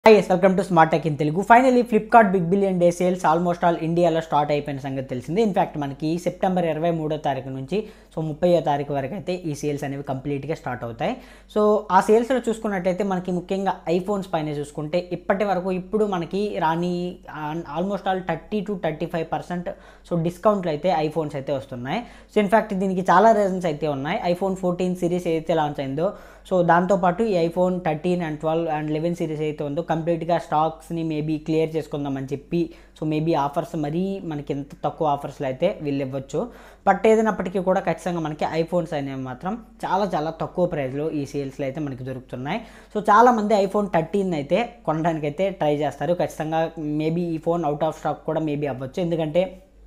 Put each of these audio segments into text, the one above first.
hi welcome to smart tech in Telugu finally Flipkart big billion day sales almost all ఇండియాలో start అయిపోయిన సంగతి తెలిసింది in fact మనకి సెప్టెంబర్ ఇరవై మూడో తారీఖు నుంచి సో ముప్పయో తారీఖు వరకు అయితే ఈ సేల్స్ అనేవి కంప్లీట్గా స్టార్ట్ అవుతాయి సో ఆ సేల్స్లో చూసుకున్నట్టయితే మనకి ముఖ్యంగా ఐఫోన్స్ పైన చూసుకుంటే ఇప్పటి వరకు ఇప్పుడు మనకి రాని almost all thirty to thirty five percent so డిస్కౌంట్లు అయితే ఐఫోన్స్ అయితే వస్తున్నాయి సో ఇన్ఫాక్ట్ దీనికి చాలా రీజన్స్ అయితే ఉన్నాయి ఐఫోన్ ఫోర్టీన్ సిరీస్ ఏదైతే లాంచ్ అయిందో సో దాంతోపాటు ఈ iPhone thirteen and twelve and eleven series అయితే ఉందో కంప్లీట్గా స్టాక్స్ని మేబీ క్లియర్ చేసుకుందామని చెప్పి సో మేబీ ఆఫర్స్ మరీ మనకి ఎంత తక్కువ ఆఫర్స్లో అయితే వీళ్ళు ఇవ్వచ్చు బట్ ఏదైనప్పటికీ కూడా ఖచ్చితంగా మనకి ఐఫోన్స్ అనేవి మాత్రం చాలా చాలా తక్కువ ప్రైస్లో ఈ సేల్స్లో అయితే మనకి దొరుకుతున్నాయి సో చాలామంది ఐఫోన్ థర్టీన్ అయితే కొనడానికి అయితే ట్రై చేస్తారు ఖచ్చితంగా మేబీ ఈ ఫోన్ అవుట్ ఆఫ్ స్టాక్ కూడా మేబీ అవ్వచ్చు ఎందుకంటే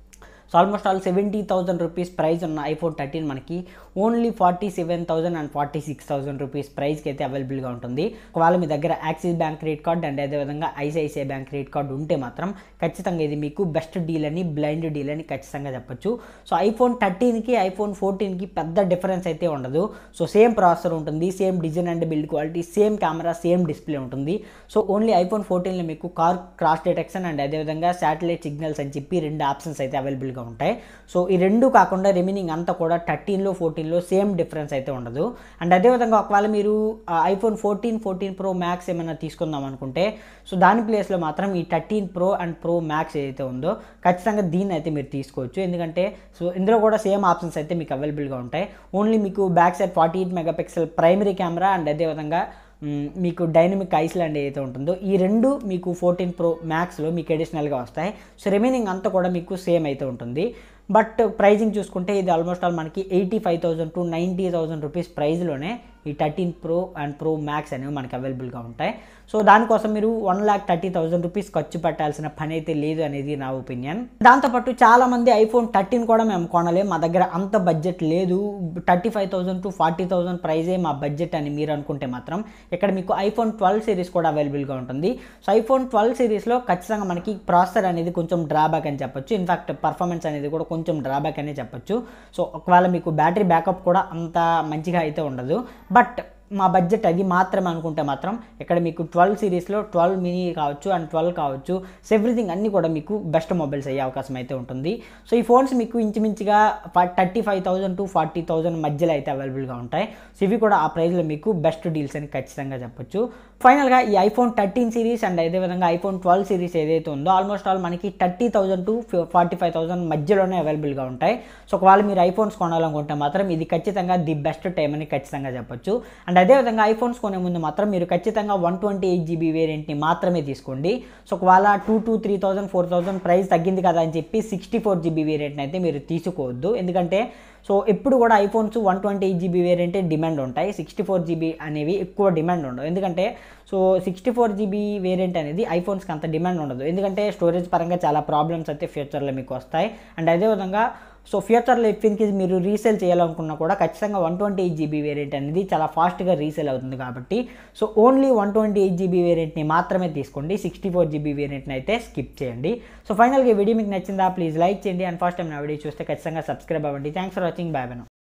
so almost all seventy thousand rupees price ఉన్న ఐఫోన్ థర్టీన్ మనకి only forty seven thousand and forty six thousand rupees ప్రైస్కి అయితే అవైలబుల్గా ఉంటుంది ఒకవేళ మీ దగ్గర Axis bank credit card and అదేవిధంగా ఐసిఐసిఐ బ్యాంక్ క్రెడిట్ కార్డ్ ఉంటే మాత్రం ఖచ్చితంగా ఇది మీకు బెస్ట్ డీల్ అని బ్లైండ్ డీల్ అని ఖచ్చితంగా చెప్పొచ్చు సో ఐఫోన్ థర్టీన్కి ఐఫోన్ ఫోర్టీన్కి పెద్ద డిఫరెన్స్ అయితే ఉండదు సో సేమ్ ప్రాసెసర్ ఉంటుంది same design and build quality same camera same display ఉంటుంది సో ఓన్లీ ఐఫోన్ ఫోర్టీన్లో మీకు కార్ క్రాస్ డిటెక్షన్ అండ్ అదేవిధంగా శాటిలైట్ సిగ్నల్స్ అని చెప్పి రెండు ఆప్షన్స్ అయితే అవైలబుల్గా ఉంటాయి సో ఈ రెండు కాకుండా రిమైనింగ్ అంతా కూడా థర్టీన్లో ఫోర్టీన్లో సేమ్ డిఫరెన్స్ అయితే ఉండదు అండ్ అదేవిధంగా ఒకవేళ మీరు iPhone fourteen fourteen pro max ఏమైనా తీసుకుందాం అనుకుంటే సో దాని ప్లేస్లో మాత్రం ఈ thirteen pro and pro max ఏదైతే ఉందో ఖచ్చితంగా దీన్ని అయితే మీరు తీసుకోవచ్చు ఎందుకంటే సో ఇందులో కూడా సేమ్ ఆప్షన్స్ అయితే మీకు అవైలబుల్గా ఉంటాయి ఓన్లీ మీకు back side forty eight megapixel primary camera and అదేవిధంగా మ్, మీకు డైనమిక్ ఐస్లాండ్ ఏదైతే ఉంటుందో ఈ రెండు మీకు ఫోర్టీన్ ప్రో మ్యాక్స్లో మీకు అడిషనల్గా వస్తాయి సో రిమైనింగ్ అంతా కూడా మీకు సేమ్ అయితే ఉంటుంది బట్ ప్రైజింగ్ చూసుకుంటే ఇది ఆల్మోస్ట్ ఆల్ మనకి eighty five thousand to ninety thousand rupees ప్రైస్లోనే ఈ thirteen pro and pro max అనేవి మనకి అవైలబుల్గా ఉంటాయి సో దానికోసం మీరు one lakh thirty thousand rupees ఖర్చు పెట్టాల్సిన పని అయితే లేదు అనేది నా ఒపీనియన్ దాంతోపాటు చాలామంది ఐఫోన్ థర్టీన్ కూడా మేము కొనలేం మా దగ్గర అంత బడ్జెట్ లేదు thirty five thousand to forty thousand ప్రైజే మా బడ్జెట్ అని మీరు అనుకుంటే మాత్రం ఇక్కడ మీకు ఐఫోన్ ట్వెల్వ్ సిరీస్ కూడా అవైలబుల్గా ఉంటుంది సో ఐఫోన్ ట్వెల్వ్ సిరీస్లో ఖచ్చితంగా మనకి ప్రాసెసర్ అనేది కొంచెం డ్రాబ్యాక్ అని చెప్పొచ్చు ఇన్ఫాక్ట్ పర్ఫార్మెన్స్ అనేది కూడా కొంచెం డ్రాబ్యాక్ అనే చెప్పొచ్చు సో ఒకవేళ మీకు బ్యాటరీ బ్యాకప్ కూడా అంత మంచిగా అయితే ఉండదు బట్ మా బడ్జెట్ అది మాత్రమే అనుకుంటే మాత్రం ఇక్కడ మీకు ట్వెల్వ్ సిరీస్లో ట్వెల్వ్ మినీ కావచ్చు అండ్ ట్వెల్వ్ కావచ్చు సో ఎవ్రీథింగ్ అన్నీ కూడా మీకు బెస్ట్ మొబైల్స్ అయ్యే అవకాశం అయితే ఉంటుంది సో ఈ ఫోన్స్ మీకు ఇంచుమించుగా thirty five thousand to forty thousand మధ్యలో అయితే అవైలబుల్గా ఉంటాయి సో ఇవి కూడా ఆ ప్రైస్లో మీకు బెస్ట్ డీల్స్ అని ఖచ్చితంగా చెప్పొచ్చు ఫైనల్గా ఈ ఐఫోన్ థర్టీన్ సిరీస్ అండ్ అదేవిధంగా ఐఫోన్ ట్వెల్వ్ సిరీస్ ఏదైతే ఉందో ఆల్మోస్ట్ ఆల్ మనకి thirty thousand to forty five thousand మధ్యలోనే అవైలబుల్గా ఉంటాయి సో ఒకవేళ మీరు ఐఫోన్స్ కొనాలనుకుంటే మాత్రం ఇది ఖచ్చితంగా ది బెస్ట్ టైం అని ఖచ్చితంగా చెప్పొచ్చు అండ్ అదేవిధంగా ఐఫోన్స్ కొనే ముందు మాత్రం మీరు ఖచ్చితంగా వన్ ట్వంటీ ఎయిట్ జీబీ వేరియంట్ని మాత్రమే తీసుకోండి సో ఒకవేళ two two three thousand four thousand price తగ్గింది కదా అని చెప్పి సిక్స్టీ ఫోర్ జీబీ వేరియంట్ని అయితే మీరు తీసుకోవద్దు ఎందుకంటే సో ఎప్పుడు కూడా iPhones one twenty eight GB వేరియంటే డిమాండ్ ఉంటాయి సిక్స్టీ ఫోర్ జీబీ అనేవి ఎక్కువ డిమాండ్ ఉండవు ఎందుకంటే so sixty four GB variant అనేది ఐఫోన్స్కి అంత డిమాండ్ ఉండదు ఎందుకంటే స్టోరేజ్ పరంగా చాలా ప్రాబ్లమ్స్ అయితే ఫ్యూచర్లో మీకు వస్తాయి అండ్ అదేవిధంగా సో ఫ్యూచర్లో ఇఫ్ ఇన్ కేస్ మీరు రీసేల్ చేయాలనుకున్నా కూడా ఖచ్చితంగా one twenty eight GB variant అనేది చాలా ఫాస్ట్గా రీసేల్ అవుతుంది కాబట్టి so only one twenty eight GB వేరియంట్ని మాత్రమే తీసుకోండి సిక్స్టీ ఫోర్ జీబీ వేరియంట్ని అయితే స్కిప్ చేయండి సో ఫైనల్గా ఈ వీడియో మీకు నచ్చిందా ప్లీజ్ లైక్ చేయండి అండ్ ఫస్ట్ టైం నా వీడియో చూస్తే ఖచ్చితంగా సబ్స్క్రైబ్ అవ్వండి thanks for watching bye by